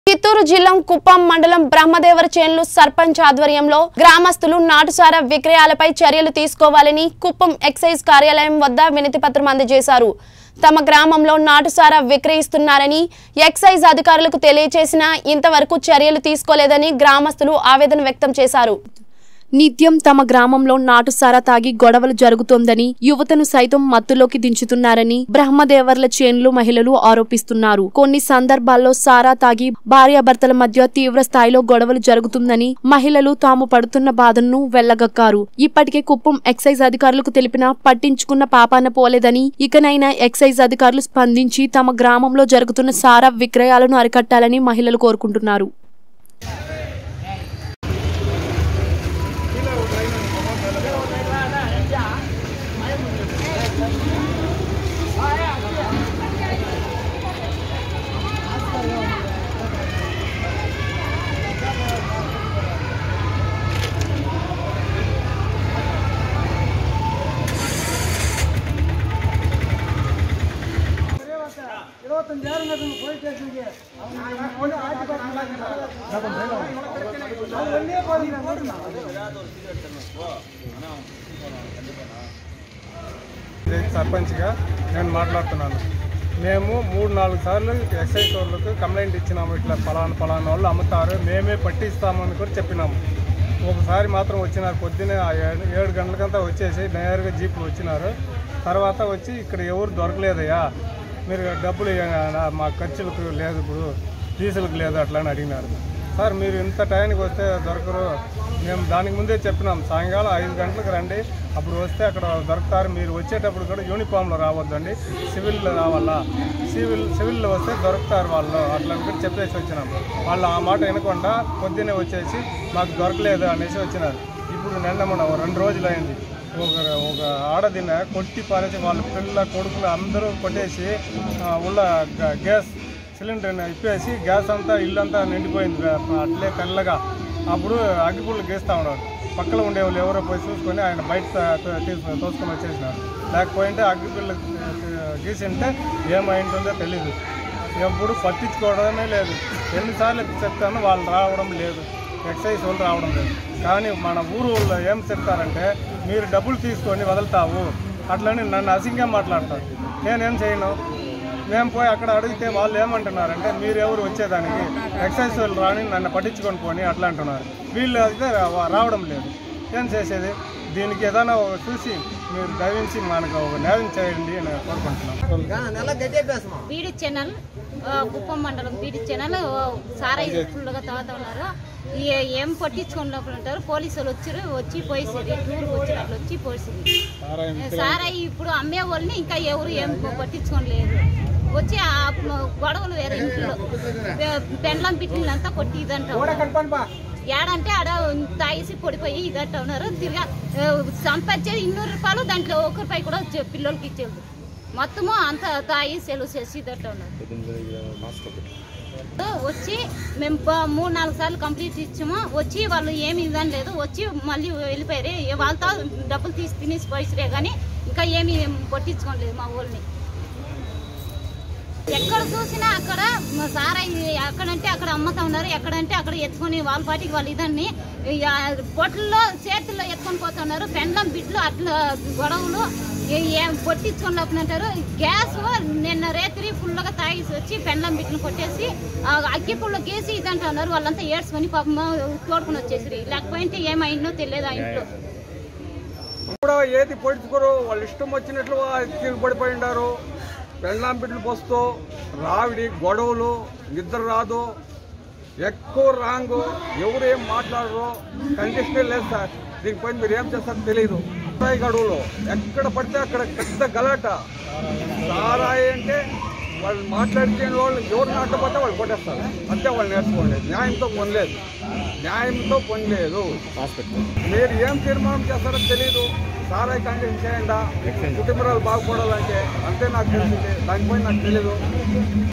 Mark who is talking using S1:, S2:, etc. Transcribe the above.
S1: చిత్తూరు జిల్లా కుప్పం మండలం బ్రహ్మదేవర చేన్లు సర్పంచ్ ఆధ్వర్యంలో గ్రామస్తులు నాటుసారా విక్రయాలపై చర్యలు తీసుకోవాలని కుప్పం ఎక్సైజ్ కార్యాలయం వద్ద వినతి పత్రం అందజేశారు తమ గ్రామంలో నాటుసారా విక్రయిస్తున్నారని ఎక్సైజ్ అధికారులకు తెలియచేసినా ఇంతవరకు చర్యలు తీసుకోలేదని గ్రామస్తులు ఆవేదన వ్యక్తం చేశారు నిత్యం తమ గ్రామంలో నాటుసారా తాగి గొడవలు జరుగుతోందని యువతను సైతం మత్తులోకి దించుతున్నారని బ్రహ్మదేవర్ల చేన్లు మహిళలు ఆరోపిస్తున్నారు కొన్ని సందర్భాల్లో సారా తాగి భార్యాభర్తల మధ్య తీవ్ర స్థాయిలో గొడవలు జరుగుతుందని మహిళలు తాము పడుతున్న బాధను వెళ్లగక్కారు ఇప్పటికే కుప్పం ఎక్సైజ్ అధికారులకు తెలిపినా పట్టించుకున్న పాపాన పోలేదని ఇకనైనా ఎక్సైజ్ అధికారులు స్పందించి తమ గ్రామంలో జరుగుతున్న సారా విక్రయాలను అరికట్టాలని మహిళలు కోరుకుంటున్నారు
S2: இருபத்தஞ்சாயிரம் கட்டணும் போலீஸ் ஸ்டேஷனுக்கு ஒன்று ஆட்சி அது ஒன்றே போதுங்க ஓட்டுனா
S3: విలేజ్ సర్పంచ్గా నేను మాట్లాడుతున్నాను మేము మూడు నాలుగు సార్లు ఎక్సైజ్ వాళ్ళకు కంప్లైంట్ ఇచ్చినాము ఇట్లా పలానా పలానా వాళ్ళు అమ్ముతారు మేమే పట్టిస్తామని కూడా చెప్పినాము ఒకసారి మాత్రం వచ్చినారు పొద్దున్నే ఆ ఏడు ఏడు గంటలకంతా వచ్చేసి నేరుగా జీపులు వచ్చినారు తర్వాత వచ్చి ఇక్కడ ఎవరు దొరకలేదయ్యా మీరు డబ్బులు ఇయ్యండి, మా ఖర్చులకు లేదు ఇప్పుడు డీజిల్కి లేదు అట్లా అని అడిగినారు సార్ మీరు ఇంత టైంకి వస్తే దొరకరు మేము దానికి ముందే చెప్పినాం సాయంకాలం ఐదు గంటలకు రండి అప్పుడు వస్తే అక్కడ దొరుకుతారు మీరు వచ్చేటప్పుడు కూడా యూనిఫామ్లో రావద్దండి సివిల్లో రావాలా సివిల్ సివిల్లో వస్తే దొరుకుతారు వాళ్ళు అట్లా అనుకుని చెప్పేసి వచ్చినాం వాళ్ళు ఆ మాట వినకుండా పొద్దున్నే వచ్చేసి మాకు దొరకలేదు అనేసి వచ్చినారు ఇప్పుడు నిన్న మన రెండు రోజులు అయింది ఒక ఒక ఆడదిన కొట్టి పారేసి వాళ్ళ పిల్ల కొడుకులు అందరూ కొట్టేసి ఆ, ఉள்ள గ- గ్యాస్ సిలిండర్ ఇప్పేసి గ్యాస్ అంతా ఇల్లంతా నిండిపోయింది అట్లే తెల్లగా అప్పుడు అగ్గిపుల్లు గీస్తూ ఉన్నాడు పక్కన ఉండే వాళ్ళు ఎవరో పోయి చూసుకొని ఆయన బయట త- త- తీసుకొని తోసుకొని వచ్చేసినారు లేకపోయింటే అగ్గిపుల్లు గీసింటే ఏమైంటుందో తెలీదు ఎప్పుడు పట్టించుకోవడమే లేదు ఎన్నిసార్లు చెప్తాను వాళ్ళు రావడం లేదు ఎక్సైజ్ వాళ్ళు రావడం లేదు కానీ మన ఊరు వాళ్ళు ఏం చెప్తారంటే మీరు డబ్బులు తీసుకొని వదులుతావు అట్లని నన్ను అసింగా మాట్లాడతారు నేనేం చేయను మేము పోయి అక్కడ అడిగితే వాళ్ళు ఏమంటున్నారంటే మీరు ఎవరు వచ్చేదానికి ఎక్సైజ్ వాళ్ళు రాని నన్ను పట్టించుకొని పోని అట్లా అంటున్నారు వీళ్ళు అయితే రా- రావడం లేదు ఏం చేసేది దీనికి ఏదైనా ఒక చూసి మీరు దయించి మనకు ఒక న్యాయం చేయండి అని కోరుకుంటున్నాం
S4: బీడి ఛానల్ ఆ, కుప్పం మండలం బీడి ఛానల్ సారాయి ఫుల్గా తాగుతా ఉన్నారు ఏ- ఏం పట్టించుకొని లోపల ఉంటారు పోలీసులు వచ్చారు వచ్చి పోయేసేది టూర్ వచ్చి అట్లా వచ్చి పోసేది సారాయి ఇప్పుడు అమ్మే వాళ్ళని ఇంకా ఎవరు ఏం పట్టించుకొని లేదు వచ్చి ఆ గొడవలు వేరే ఇంట్లో పె- పెండ్లం పిట్టిలంతా కొట్టి ఇదంటారు ఏడంటే ఆడ తాగేసి పొడిపోయి ఇదంటా ఉన్నారు తిరిగా ఆ, సంపాదించేది ఇన్నూరు రూపాయలు దాంట్లో ఒక రూపాయి కూడా చె- పిల్లలకి ఇచ్చేది మొత్తము అంత తాగి సెలవు చేసి ఇదంటా ఉన్నారు వచ్చి మేము ప- మూడు నాలుగు సార్లు కంప్లీట్ ఇచ్చాము వచ్చి వాళ్ళు ఏమి ఇదని లేదు వచ్చి మళ్ళీ వెళ్ళిపోయారు ఏ వాళ్ళతో డబ్బులు తీసి తినేసి పోయిసరే కానీ ఇంకా ఏమి పట్టించుకోలేదు మా ఊళ్ళని ఎక్కడ చూసినా అక్కడ మ- సారాయి ఎక్కడంటే అక్కడ అమ్ముతా ఉన్నారు ఎక్కడంటే అక్కడ ఎత్తుకొని వాళ్ళ పాటికి వాళ్ళు ఇదాన్ని పొట్లలో చేతుల్లో ఎత్తుకొని పోతున్నారు పెండ్లం బిడ్లు అట్లా గొడవలు ఏ- ఏం పొట్టించుకొని లోపలంటారు గ్యాస్ నిన్న రేత్రి ఫుల్గా తాగేసి వచ్చి పెండ్లం బిడ్లు కొట్టేసి ఆ అగ్గి పుల్ల గీసి ఇదంటున్నారు వాళ్ళంతా ఏడ్చుకొని పాపం తోడుకొని వచ్చేసి లేకపోతే ఏమైందో తెలియదు ఆ ఇంట్లో
S5: కూడా ఏది పొడుచుకోరు వాళ్ళు ఇష్టం వచ్చినట్లు తిరుగుబడిపోయి ఉండారు పెళ్ళాం బిడ్డలు పోస్తూ రావిడి గొడవలు నిద్ర రాదు ఎక్కువ రాంగు ఎవరు ఏం మాట్లాడరు కండిషనే లేదు సార్ దీనిపై మీరు ఏం చేస్తారో తెలియదు సారాయి గడువులో ఎక్కడ పడితే అక్కడ పెద్ద గలాట సారాయి అంటే వాళ్ళు మాట్లాడితే వాళ్ళు ఎవరు నాటపోతే వాళ్ళు కొట్టేస్తారు అంతే వాళ్ళు నేర్చుకోండి న్యాయంతో పొనలేదు న్యాయంతో పొనలేదు మీరు ఏం తీర్మానం చేస్తారో తెలియదు సారాయి కండిషన్ చేయండి కుటుంబాలు బాగుపడాలంటే అంతే నాకు తెలిసింది దానిపై నాకు తెలియదు